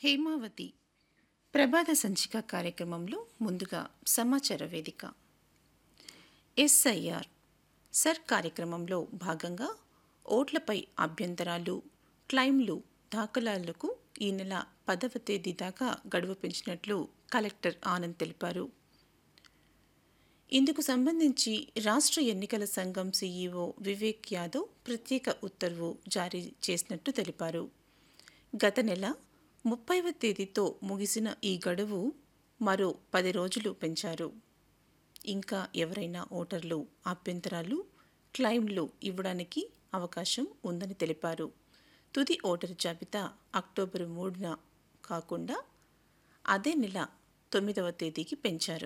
హేమావతి ప్రభాత సంచిక కార్యక్రమంలో ముందుగా సమాచార వేదిక ఎస్ఐఆర్ సర్ కార్యక్రమంలో భాగంగా ఓట్లపై అభ్యంతరాలు క్లైమ్లు దాఖలాలకు ఈ నెల పదవ తేదీ దాకా గడువు పెంచినట్లు కలెక్టర్ ఆనంద్ తెలిపారు ఇందుకు సంబంధించి రాష్ట్ర ఎన్నికల సంఘం సీఈఓ వివేక్ యాదవ్ ప్రత్యేక ఉత్తర్వు జారీ చేసినట్టు తెలిపారు గత నెల ముప్పైవ తేదీతో ముగిసిన ఈ గడువు మరో పది రోజులు పెంచారు ఇంకా ఎవరైనా ఓటర్లు అభ్యంతరాలు క్లైమ్లు ఇవ్వడానికి అవకాశం ఉందని తెలిపారు తుది ఓటరు జాబితా అక్టోబర్ మూడున కాకుండా అదే నెల తొమ్మిదవ తేదీకి పెంచారు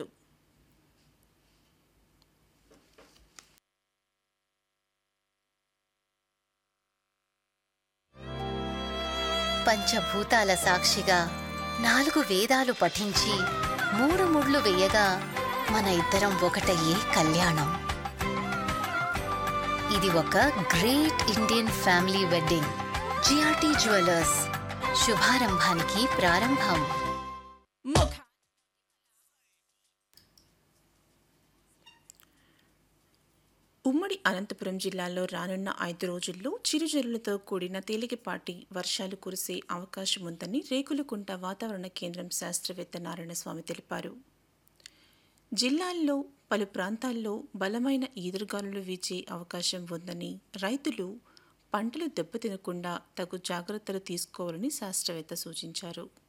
పంచభూతాల సాక్షిగా నాలుగు వేదాలు పఠించి మూడు ముళ్ళు వేయగా మన ఇద్దరం ఒకటయ్యే కళ్యాణం ఇది ఒక great Indian family wedding GRT jewellers శుభారంభానికి ప్రారంభం ఉమ్మడి అనంతపురం జిల్లాలో రానున్న ఐదు రోజుల్లో చిరుజల్లులతో కూడిన తేలికపాటి వర్షాలు కురిసే అవకాశం ఉందని రేకులకుంట వాతావరణ కేంద్రం శాస్త్రవేత్త నారాయణస్వామి తెలిపారు జిల్లాల్లో పలు ప్రాంతాల్లో బలమైన ఈదురుగాలులు వీచే అవకాశం ఉందని రైతులు పంటలు దెబ్బతినకుండా తగు జాగ్రత్తలు తీసుకోవాలని శాస్త్రవేత్త సూచించారు